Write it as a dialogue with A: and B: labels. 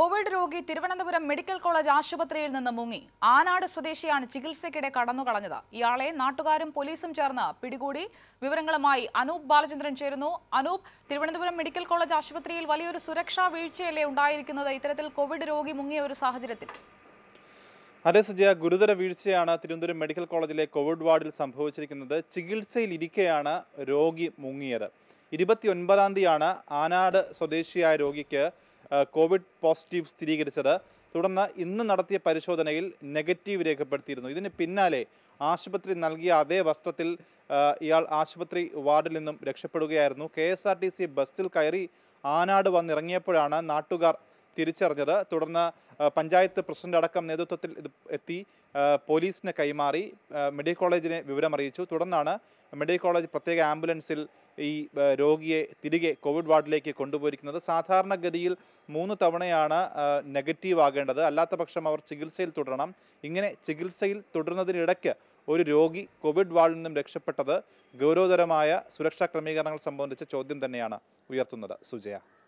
A: Covid രോഗി Thiruvananthapuram medical college ആശുപത്രിയിൽ നിന്ന് മുങ്ങി ആനാട് സ്വദേശിയാണ് ചികിത്സയ്ക്കിടെ കടന്നുകളഞ്ഞത് ഇയാളെ നാട്ടുകാരും പോലീസും ചേർന്ന് പിടികൂടി വിവരങ്ങളുമായി അനൂപ് ബാലചന്ദ്രൻ ചേരുന്നു അനൂപ് തിരുവനന്തപുരം മെഡിക്കൽ കോളേജ് ആശുപത്രിയിൽ വലിയൊരു സുരക്ഷാ വീഴ്ചയല്ലേ ഉണ്ടായിരിക്കുന്നത് ഇത്തരത്തിൽ കോവിഡ് രോഗി മുങ്ങിയ ഒരു സാഹചര്യത്തിൽ
B: അതെ സുജയ ഗുരുതര വീഴ്ചയാണ് തിരുവനന്തപുരം മെഡിക്കൽ കോളേജിലെ കോവിഡ് വാർഡിൽ സംഭവിച്ചിരിക്കുന്നത് ചികിത്സയിൽ ഇരിക്കെയാണ് രോഗി മുങ്ങിയത് ഇരുപത്തിയൊൻപതാം തീയതിയാണ് ആനാട് സ്വദേശിയായ രോഗിക്ക് ആ, കോവിഡ് പോസിറ്റീവ് സ്ഥിരീകരിച്ചത് തുടർന്ന് ഇന്ന് നടത്തിയ പരിശോധനയിൽ നെഗറ്റീവ് രേഖപ്പെടുത്തിയിരുന്നു ഇതിന് പിന്നാലെ ആശുപത്രി നൽകിയ അതേ വസ്ത്രത്തിൽ ആ, ഇയാൾ ആശുപത്രി വാർഡിൽ നിന്നും രക്ഷപ്പെടുകയായിരുന്നു K S R T C ബസ്സിൽ കയറി ആനാട് വന്നിറങ്ങിയപ്പോഴാണ് നാട്ടുകാർ തിരിച്ചറിഞ്ഞത് തുടർന്ന് ആ, പഞ്ചായത്ത് പ്രസിഡന്റ് അടക്കം നേതൃത്വത്തിൽ ഇത് എത്തി ആ, പോലീസിന് കൈമാറി ആ, മെഡിക്കൽ കോളേജിനെ വിവരമറിയിച്ചു തുടർന്നാണ് മെഡിക്കൽ കോളേജ് പ്രത്യേക ആംബുലൻസിൽ ഈ ആ, രോഗിയെ തിരികെ കോവിഡ് വാർഡിലേക്ക് കൊണ്ടുപോയിരിക്കുന്നത് സാധാരണഗതിയിൽ മൂന്ന് തവണയാണ് ആ, നെഗറ്റീവ് ആകേണ്ടത് അല്ലാത്ത പക്ഷം അവർ ചികിത്സയിൽ തുടരണം ഇങ്ങനെ ചികിത്സയിൽ തുടരുന്നതിനിടയ്ക്ക് ഒരു രോഗി കോവിഡ് വാർഡിൽ നിന്നും രക്ഷപ്പെട്ടത് ഗൗരവതരമായ സുരക്ഷാ ക്രമീകരണങ്ങൾ സംബന്ധിച്ച ചോദ്യം തന്നെയാണ് ഉയർത്തുന്നത് സുജയ